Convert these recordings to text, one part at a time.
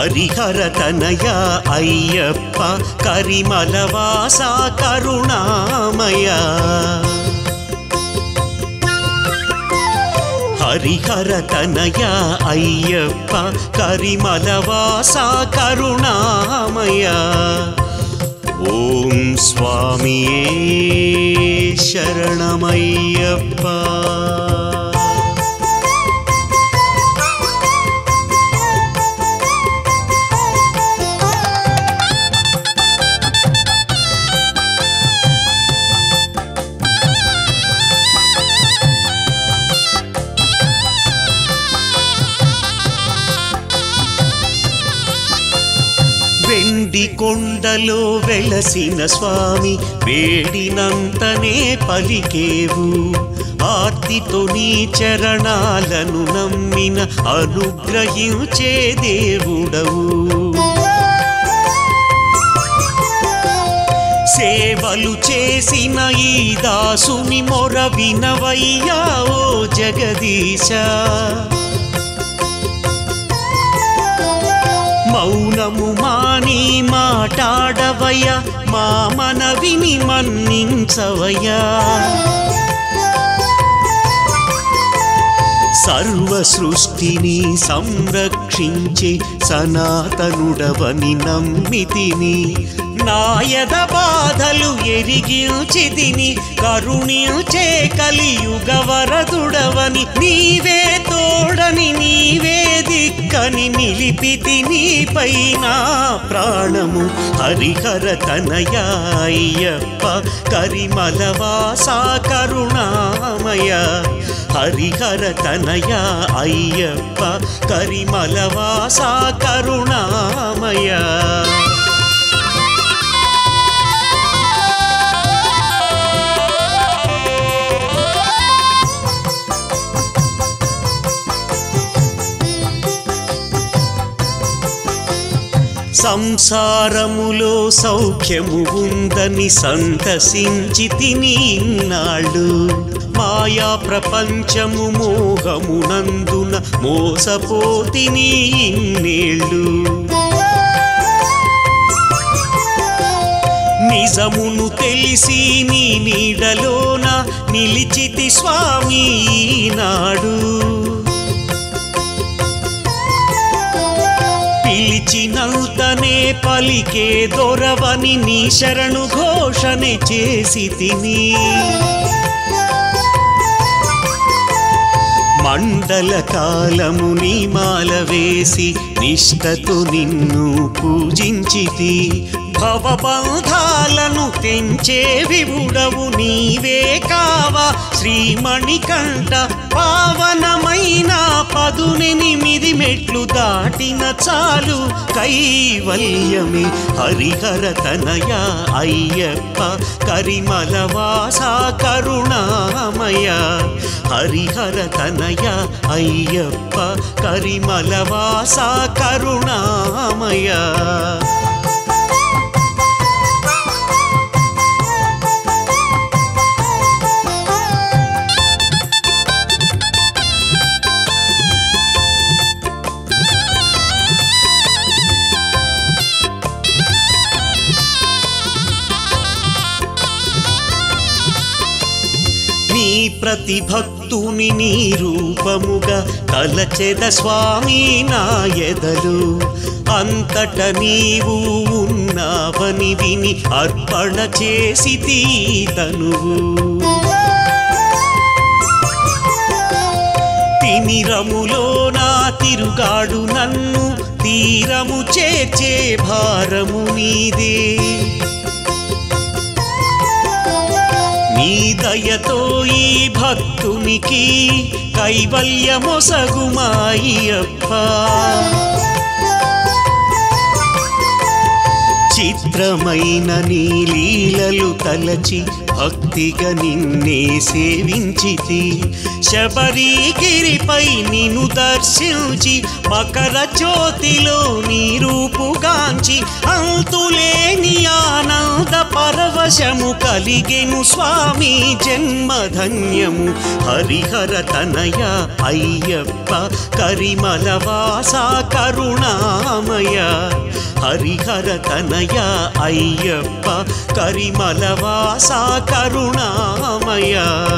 హరిహర తనయ అయ్యప్ప కరిమలవాస కరుణామయ హరిహర తనయ అయ్యప్ప కరిమలవాస కరుణామయ ఓం స్వామియే శరణమయ్యప్ప వెండి కొండలో వెలసిన స్వామి వేడినంతనే పలికేవు ఆర్తితో నీ చరణాలను నమ్మిన అనుగ్రహించే దేవుడవు సేవలు చేసిన ఈ దాసుని మొర వినవయ్యా ఓ జగదీశ మౌనము మాని మాటాడవయ్యా మా మనవిని మన్నించవయ్యా సర్వ సృష్టిని సంరక్షించే సనాతనుడవని నమ్మితిని నాయద బాధలు ఎరిగించితిని కరుణించే కలియుగ వరదుడవని నీవే తోడని నీవే దిక్కని నిలిపితి నీపైన ప్రాణము హరిహర తనయ అయ్యప్ప కరిమలవాస కరుణామయ హరిహర తనయ అయ్యప్ప కరిమలవాస కరుణామయ సంసారములో సౌఖ్యము ఉందని సంతసించి తిని ఇన్నాళ్ళు మాయా ప్రపంచము మోహమునందున మోసపోతిని ఇన్నేళ్ళు నిజమును తెలిసి నీ నీడలోన నిలిచితి స్వామి ఈనాడు పిలిచినంతనే పలికే దొరవని నీ శరణు ఘోషణೆ చేసి తిని మండల కాలము నీ మాల వేసి నిష్టతో నిన్ను పూజించితి భవబంధాలను తెంచే వివుడవు నీవే కావా శ్రీమణికంఠ పావనమైన పదునెనిమిది మెట్లు దాటిన చాలు కైవల్యమే హరిహర తనయ అయ్యప్ప కరిమలవాస కరుణామయ హరిహర తనయ అయ్యప్ప కరిమలవాస కరుణామయ నీ ప్రతి భక్తుని నీ రూపముగా తలచెద స్వామి నా ఎదలు అంతట నీవు ఉన్నావని విని అర్పణ చేసి తనువు తిమిరములో నా తిరుగాడు నన్ను తీరము చేర్చే భారము నీదే నీ దయతో ఈ భక్తునికి కైవల్యమొసగుమాయ్యప్ప చిత్రమైన నీ లీలలు తలచి భక్తిగా నిన్నే సేవించితి శబరిగిరిపై నిన్ను దర్శించి మకర జ్యోతిలో నీ రూపుగాంచి అంతులేని ఆనంద పరవశ అవకాశము కలిగెను స్వామి జన్మధన్యము హరిహర తనయ అయ్యప్ప కరిమల వాస కరుణామయ హరిహర తనయ అయ్యప్ప కరిమల వాస కరుణామయ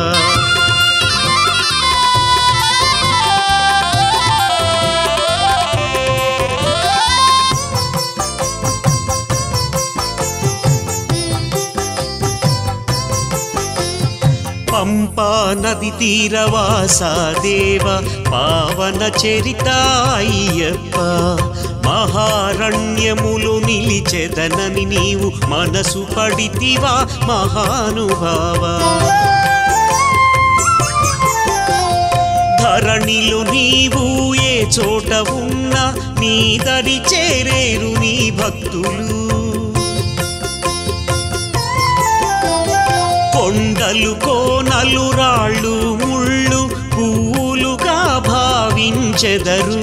పంపా నది తీరవాస దేవ పావన చరిత అయ్యప్ప మహారణ్యములు నిలిచెదనని నీవు మనసు పడితివా మహానుభావా ధరణిలో నీవు ఏ చోట ఉన్నా నీ దరి చేరేరు నీ భక్తులు కొండలు కోనలు రాళ్ళు ముళ్ళు పువ్వులుగా భావించెదరు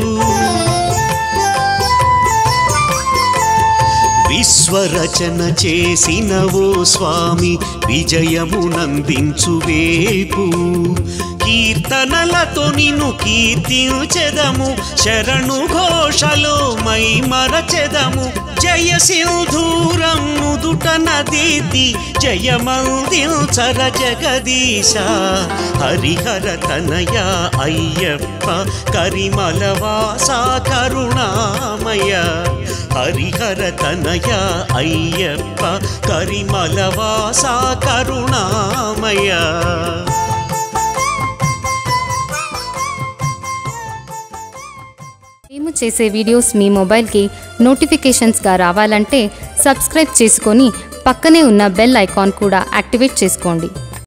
విశ్వరచన చేసిన ఓ స్వామి విజయమునందించు వేల్పు కీర్తనలతో నిన్ను కీర్తించెదము శరణు ఘోషలో మై మరచెదము జయ సింధూరం నుదుట నదీతి జయమందించర జగదీశ హరిహర తనయ అయ్యప్ప కరిమల వాస కరుణామయ హరిహర తనయ అయ్యప్ప కరిమల వాస కరుణామయ మేము చేసే వీడియోస్ మీ మొబైల్కి నోటిఫికేషన్స్గా రావాలంటే సబ్స్క్రైబ్ చేసుకొని పక్కనే ఉన్న బెల్ ఐకాన్ కూడా యాక్టివేట్ చేసుకోండి